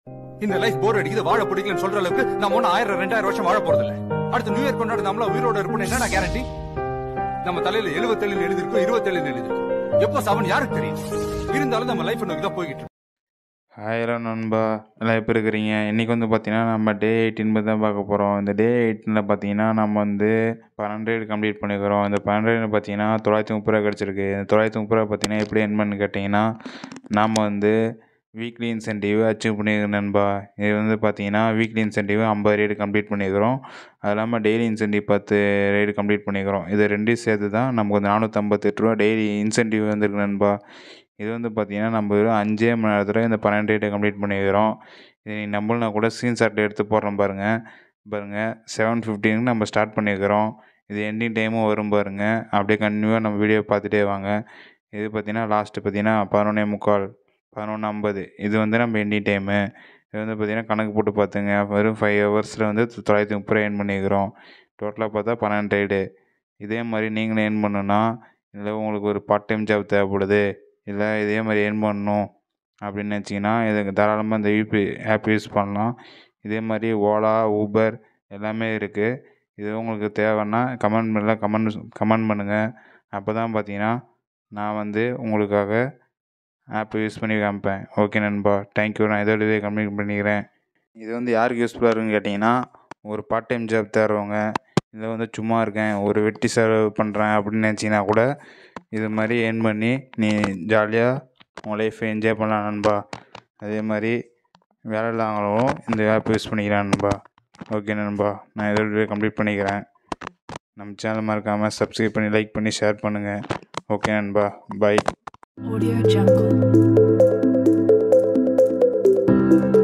இந்த லைஃப் போர் அடிக்குது வாழ பிடிக்கலன்னு சொல்ற அளவுக்கு நம்ம ஒன்னும் ஆயிரம் ரெண்டாயிரம் வருஷம் வாழ போறது இல்ல அடுத்த நியூ இயர் கொண்டாடு நம்மள உயிரோட இருப்போம் என்ன கேரண்டி நம்ம தலையில எழுபத்தேழு எழுதிருக்கோம் இருபத்தேழு எழுதிருக்கோம் எப்போ செவன் யாருக்கு தெரியும் இருந்தாலும் நம்ம லைஃப் நோக்கி தான் போய்கிட்டு இருக்கோம். ஹாய் ஹலோ நண்பா எல்லாம் எப்படி இருக்கிறீங்க இன்றைக்கி வந்து பார்த்தீங்கன்னா நம்ம டே எயிட்டின் பற்றி தான் பார்க்க போகிறோம் இந்த டே எயிட்டினில் பார்த்தீங்கன்னா நம்ம வந்து பன்னெண்டு கம்ப்ளீட் பண்ணிக்கிறோம் இந்த பன்னெண்டு பார்த்தீங்கன்னா தொள்ளாயிரத்தி முப்பது ரூபா கிடச்சிருக்கு இந்த தொள்ளாயிரத்தி முப்பது ரூபா பார்த்தீங்கன்னா எப்படி என் பண்ணு கேட்டிங்கன்னா நாம் வந்து வீக்லி இன்சென்டிவ் அச்சீவ் பண்ணியிருக்கோம் நண்பா இது வந்து பார்த்தீங்கன்னா வீக்லி இன்சென்டிவ் ஐம்பது ரேடு கம்ப்ளீட் பண்ணிக்கிறோம் அது இல்லாமல் டெய்லி இன்சென்டிவ் பத்து ரேடு கம்ப்ளீட் பண்ணிக்கிறோம் இது ரெண்டையும் சேர்த்து தான் நமக்கு வந்து நானூற்றம்பத்தெட்டு ரூபா டெய்லி இன்சென்டிவ் வந்துருக்கு நண்பா இது வந்து பார்த்தீங்கன்னா நம்ம வெறும் அஞ்சே மணி நேரத்தில் இந்த பன்னெண்டு ரேட்டை கம்ப்ளீட் பண்ணிக்கிறோம் இது நீ நம்பலனா கூட ஸ்க்ரீன்ஷாட் எடுத்து போடுறோம் பாருங்கள் பாருங்கள் செவன் ஃபிஃப்டீனுக்கு நம்ம ஸ்டார்ட் பண்ணியிருக்கிறோம் இது எண்டிங் டைமும் வரும் பாருங்க அப்படியே கண்டினியூவாக நம்ம வீடியோ பார்த்துட்டே வாங்க இது பார்த்தீங்கன்னா லாஸ்ட்டு பார்த்தீங்கன்னா பதினொன்னே முக்கால் பதினொன்று ஐம்பது இது வந்து நம்ம எண்டிங் டைமு இது வந்து பார்த்தீங்கன்னா கணக்கு போட்டு பார்த்துங்க வெறும் ஃபைவ் ஹவர்ஸில் வந்து தொள்ளாயிரத்தி முப்பது ரூபா ஏர்ன் பண்ணிக்கிறோம் டோட்டலாக பார்த்தா பன்னெண்டு ரைடு இதே மாதிரி நீங்களும் ஏர்ன் பண்ணணுன்னா இல்லை உங்களுக்கு ஒரு பார்ட் டைம் ஜாப் தேவைப்படுது இல்லை இதே மாதிரி ஏர்ன் பண்ணணும் அப்படின்னு நினச்சிங்கன்னா இதுக்கு தாராளமாக இந்த யூபி ஆப் யூஸ் பண்ணலாம் இதே மாதிரி ஓலா ஊபர் எல்லாமே இருக்குது இது உங்களுக்கு தேவைன்னா கமெண்ட் பண்ணல கமெண்ட் கமெண்ட் பண்ணுங்கள் அப்போ தான் பார்த்தீங்கன்னா நான் வந்து உங்களுக்காக ஆப் யூஸ் பண்ணி காமிப்பேன் ஓகே நண்பா தேங்க்யூ நான் இதோடவே கம்ப்ளீட் பண்ணிக்கிறேன் இது வந்து யாருக்கு யூஸ்ஃபுல்லாக இருக்குன்னு கேட்டிங்கன்னா ஒரு பார்ட் டைம் ஜாப் தேடுறவங்க இல்லை வந்து சும்மா இருக்கேன் ஒரு வெட்டி செலவு பண்ணுறேன் அப்படின்னு நினச்சிங்கன்னா கூட இது மாதிரி ஏர்ன் பண்ணி நீ ஜாலியாக உன் லைஃப்பை என்ஜாய் பண்ணலாம் நண்பா அதே மாதிரி வேலை இல்லாதவங்களும் இந்த ஆப் யூஸ் பண்ணிக்கலாம் நண்பா ஓகே நண்பா நான் இதோடவே கம்ப்ளீட் பண்ணிக்கிறேன் நம்ம சேனல் மறக்காமல் சப்ஸ்கிரைப் பண்ணி லைக் பண்ணி ஷேர் பண்ணுங்கள் ஓகே நண்பா பை Audio Jungle.